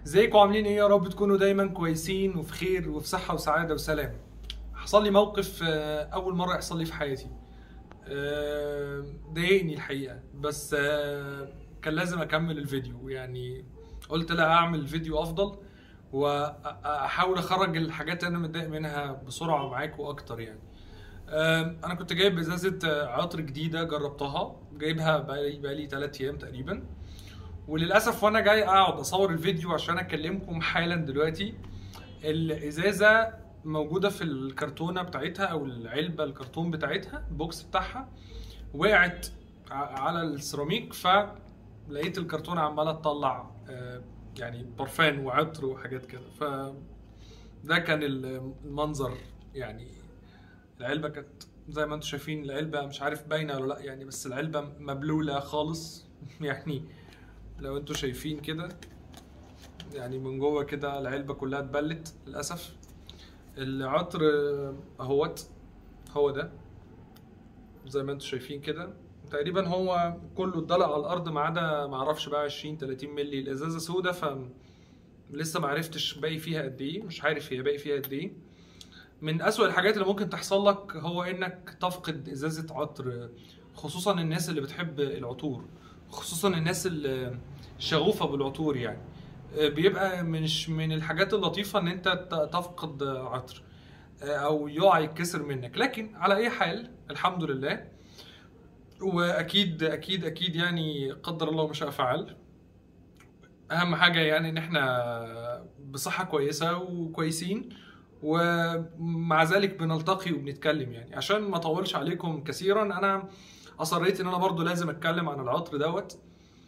ازيكم عاملين ايه يا رب تكونوا دايما كويسين وفي خير وفي صحه وسعاده وسلام حصل لي موقف آه، اول مره يحصل لي في حياتي آه، ضايقني الحقيقه بس آه، كان لازم اكمل الفيديو يعني قلت لا اعمل فيديو افضل واحاول اخرج الحاجات اللي انا متضايق منها بسرعه معاكم اكتر يعني آم، انا كنت جايب ازازه آه، عطر جديده جربتها جايبها بقالي بقالي 3 ايام تقريبا وللاسف وانا جاي اقعد اصور الفيديو عشان اكلمكم حالا دلوقتي الازازه موجوده في الكرتونه بتاعتها او العلبه الكرتون بتاعتها البوكس بتاعها وقعت ع- على السيراميك فلقيت الكرتونه عماله تطلع آه، يعني برفان وعطر وحاجات كده ف ده كان المنظر يعني العلبه كانت زي ما انتم شايفين العلبه مش عارف باينه ولا لا يعني بس العلبه مبلوله خالص يعني لو انتوا شايفين كده يعني من جوه كده العلبه كلها اتبلت للاسف العطر آه، اهوت هو ده زي ما انتوا شايفين كده تقريبا هو كله اتدلق على الارض ما عدا ما اعرفش بقى 20 30 مللي الازازه سودة ف لسه ما عرفتش باقي فيها قد ايه مش عارف هي باقي فيها قد ايه من أسوأ الحاجات اللي ممكن تحصل لك هو انك تفقد ازازه عطر خصوصا الناس اللي بتحب العطور خصوصا الناس اللي شغوفه بالعطور يعني بيبقى مش من الحاجات اللطيفه ان انت ت- تفقد عطر او يقع يتكسر منك لكن على اي حال الحمد لله واكيد اكيد اكيد يعني قدر الله ما شاء فعل اهم حاجه يعني ان احنا بصحه كويسه وكويسين ومع ذلك بنلتقي وبنتكلم يعني عشان ما اطولش عليكم كثيرا انا اصريت ان انا برضو لازم اتكلم عن العطر دوت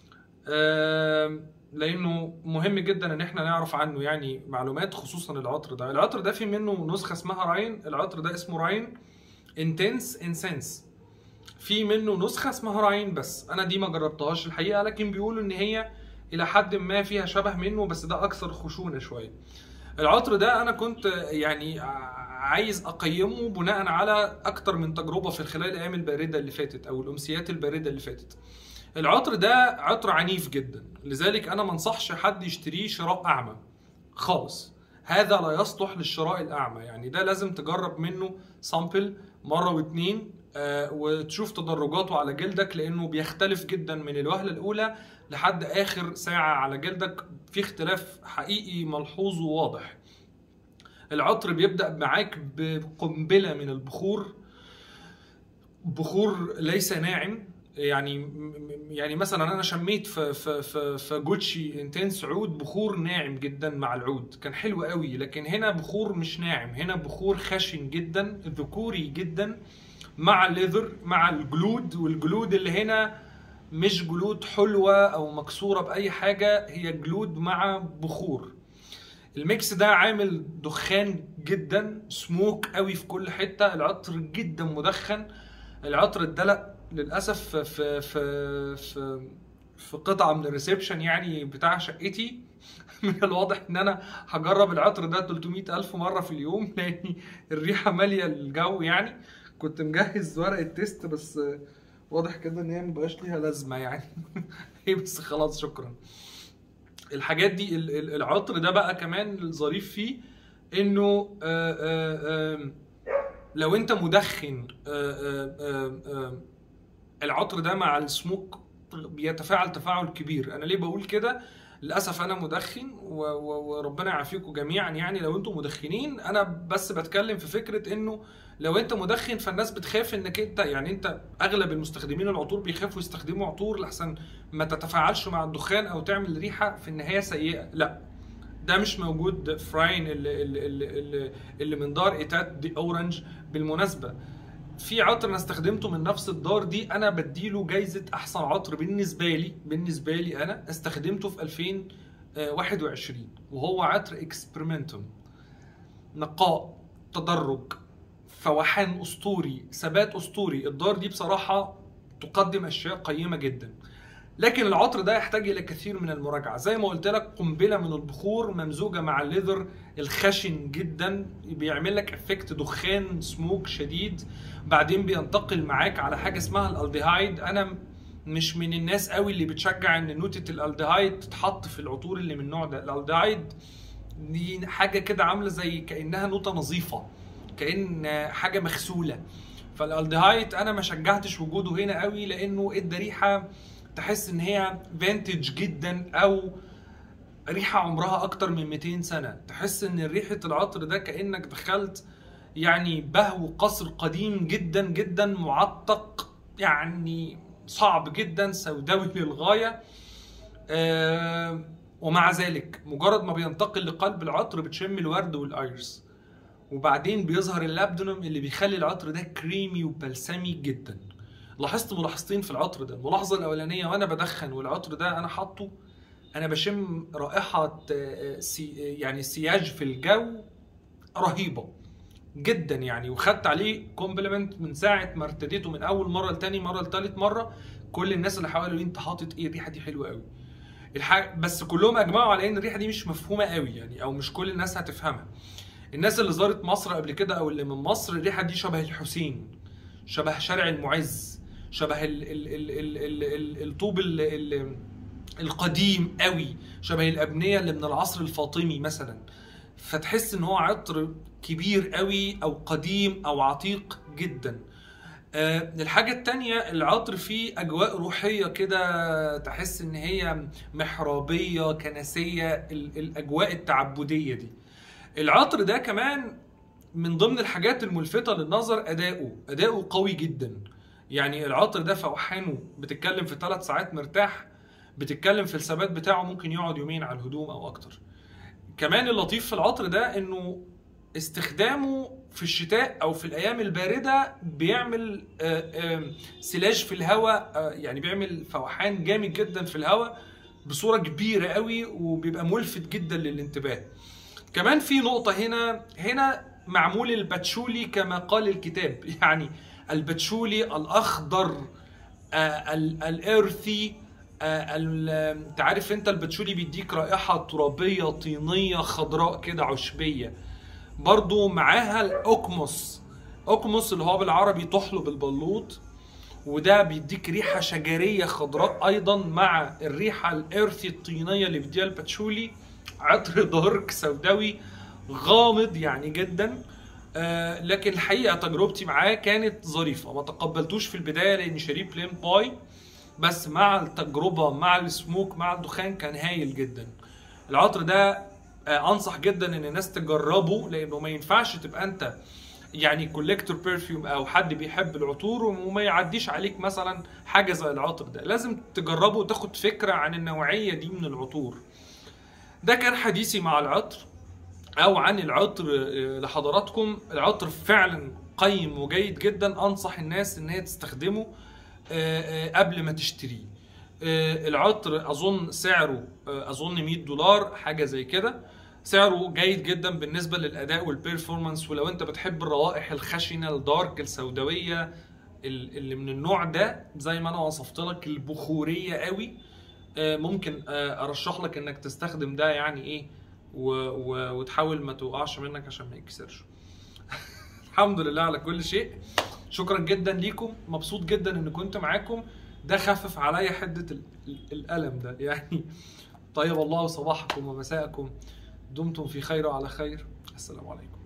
آم، لانه مهم جدا ان احنا نعرف عنه يعني معلومات خصوصا العطر ده العطر ده في منه نسخه اسمها راين العطر ده اسمه راين انتنس انسنس في منه نسخه اسمها راين بس انا دي ما جربتهاش الحقيقه لكن بيقولوا ان هي الى حد ما فيها شبه منه بس ده اكثر خشونه شويه العطر ده انا كنت يعني ع- عايز اقيمه بناء على اكتر من تجربه في خلال الايام البارده اللي فاتت او الامسيات البارده اللي فاتت العطر ده عطر عنيف جدا لذلك انا ما انصحش حد يشتريه شراء اعمى خالص هذا لا يصلح للشراء الاعمى يعني ده لازم تجرب منه سامبل مره واتنين آه، وتشوف تدرجاته على جلدك لانه بيختلف جدا من الوهله الاولى لحد اخر ساعه على جلدك في اختلاف حقيقي ملحوظ وواضح العطر بيبدا معاك بقنبله من البخور بخور ليس ناعم يعني م- م- يعني مثلا انا شميت في في في, في جوتشي انتنس عود بخور ناعم جدا مع العود كان حلو قوي لكن هنا بخور مش ناعم هنا بخور خشن جدا ذكوري جدا مع الليذر مع الجلود والجلود اللي هنا مش جلود حلوه او مكسوره باي حاجه هي جلود مع بخور الميكس ده عامل دخان جدا سموك قوي في كل حته العطر جدا مدخن العطر اتدلق للاسف في في في في قطعه من الريسبشن يعني بتاع شقتي من الواضح ان انا هجرب العطر ده 300 الف مره في اليوم لان الريحه ماليه الجو يعني كنت مجهز ورقه تيست بس واضح كده ان هي مبقاش ليها لازمه يعني هي بس خلاص شكرا الحاجات دي ال- ال- العطر ده بقى كمان الظريف فيه انه آه، آه، آم، لو انت مدخن آه، آه، آه، آه، العطر ده مع السموك بيتفاعل تفاعل كبير انا ليه بقول كده للاسف انا مدخن و- و- وربنا يعافيكم جميعا يعني لو انتم مدخنين انا بس بتكلم في فكره انه لو انت مدخن فالناس بتخاف انك انت يعني انت اغلب المستخدمين العطور بيخافوا يستخدموا عطور لحسن ما تتفاعلش مع الدخان او تعمل ريحه في النهايه سيئه لا ده مش موجود في راين اللي, اللي, اللي, اللي, اللي من دار ايتات دي اورنج بالمناسبه في عطر انا استخدمته من نفس الدار دي انا بديله جايزه احسن عطر بالنسبه لي بالنسبه لي انا استخدمته في 2021 وهو عطر اكسبيرمنتوم نقاء تدرج فوحان اسطوري ثبات اسطوري الدار دي بصراحه تقدم اشياء قيمه جدا لكن العطر ده يحتاج الى كثير من المراجعه زي ما قلت لك قنبله من البخور ممزوجه مع الليذر الخشن جدا بيعمل لك افكت دخان سموك شديد بعدين بينتقل معاك على حاجه اسمها الالديهايد انا مش من الناس قوي اللي بتشجع ان نوتة الالدهايد تتحط في العطور اللي من النوع ده الالدهايد دي حاجة كده عاملة زي كأنها نوتة نظيفة كأن حاجة مغسولة فالالدهايد انا ما شجعتش وجوده هنا قوي لانه ادى ريحة تحس ان هي فانتج جدا او ريحة عمرها اكتر من 200 سنة تحس ان ريحة العطر ده كأنك دخلت يعني بهو قصر قديم جدا جدا معتق يعني صعب جدا سوداوي للغاية آه ومع ذلك مجرد ما بينتقل لقلب العطر بتشم الورد والايرس وبعدين بيظهر اللابدونم اللي بيخلي العطر ده كريمي وبلسمي جدا لاحظت ملاحظتين في العطر ده الملاحظه الاولانيه وانا بدخن والعطر ده انا حاطه انا بشم رائحه آه، سي يعني سياج في الجو رهيبه جدا يعني وخدت عليه كومبلمنت من ساعه ما ارتديته من اول مره لتاني مره لتالت مره كل الناس اللي حوالي انت حاطط ايه الريحه دي حلوه قوي الح... بس كلهم اجمعوا على ان الريحه دي مش مفهومه قوي يعني او مش كل الناس هتفهمها الناس اللي زارت مصر قبل كده او اللي من مصر الريحه دي شبه الحسين شبه شارع المعز شبه ال ال ال ال ال ال الطوب ال ال القديم قوي شبه الابنيه اللي من العصر الفاطمي مثلا فتحس ان هو عطر كبير قوي او قديم او عتيق جدا آه، الحاجة التانية العطر فيه أجواء روحية كده تحس إن هي محرابية كنسية ال- الأجواء التعبدية دي العطر ده كمان من ضمن الحاجات الملفتة للنظر أداؤه أداؤه قوي جدا يعني العطر ده فوحانه بتتكلم في ثلاث ساعات مرتاح بتتكلم في الثبات بتاعه ممكن يقعد يومين على الهدوم أو أكتر كمان اللطيف في العطر ده إنه استخدامه في الشتاء او في الايام البارده بيعمل آه، آه، سلاج في الهواء آه، يعني بيعمل فوحان جامد جدا في الهواء بصوره كبيره قوي وبيبقى ملفت جدا للانتباه كمان في نقطه هنا هنا معمول الباتشولي كما قال الكتاب يعني الباتشولي الاخضر آه، ال- الارثي آه، ال- انت عارف انت الباتشولي بيديك رائحه ترابيه طينيه خضراء كده عشبيه برضو معاها الاوكموس اوكموس اللي هو بالعربي طحله بالبلوط وده بيديك ريحه شجريه خضراء ايضا مع الريحه الارثي الطينيه اللي بيديها الباتشولي عطر دارك سوداوي غامض يعني جدا آه لكن الحقيقه تجربتي معاه كانت ظريفه ما تقبلتوش في البدايه لاني شاريه بلين باي بس مع التجربه مع السموك مع الدخان كان هايل جدا العطر ده آه، انصح جدا ان الناس تجربه لانه ما ينفعش تبقى انت يعني كوليكتور بيرفيوم او حد بيحب العطور وما يعديش عليك مثلا حاجه زي العطر ده لازم تجربه وتاخد فكره عن النوعيه دي من العطور ده كان حديثي مع العطر او عن العطر آه، لحضراتكم العطر فعلا قيم وجيد جدا انصح الناس ان هي تستخدمه آه، آه، قبل ما تشتريه آه، العطر اظن سعره آه، اظن 100 دولار حاجه زي كده سعره جيد جدا بالنسبه للاداء والبيرفورمانس ولو انت بتحب الروائح الخشنه الدارك السوداويه ال- اللي من النوع ده زي ما انا وصفت لك البخوريه قوي آه، ممكن آه، ارشح لك انك تستخدم ده يعني ايه و... و... وتحاول ما توقعش منك عشان ما يكسرش الحمد لله على كل شيء شكرا جدا ليكم مبسوط جدا ان كنت معاكم ده خفف عليا حده ال- ال- الالم ده يعني طيب الله صباحكم ومساءكم دمتم في خير وعلى خير السلام عليكم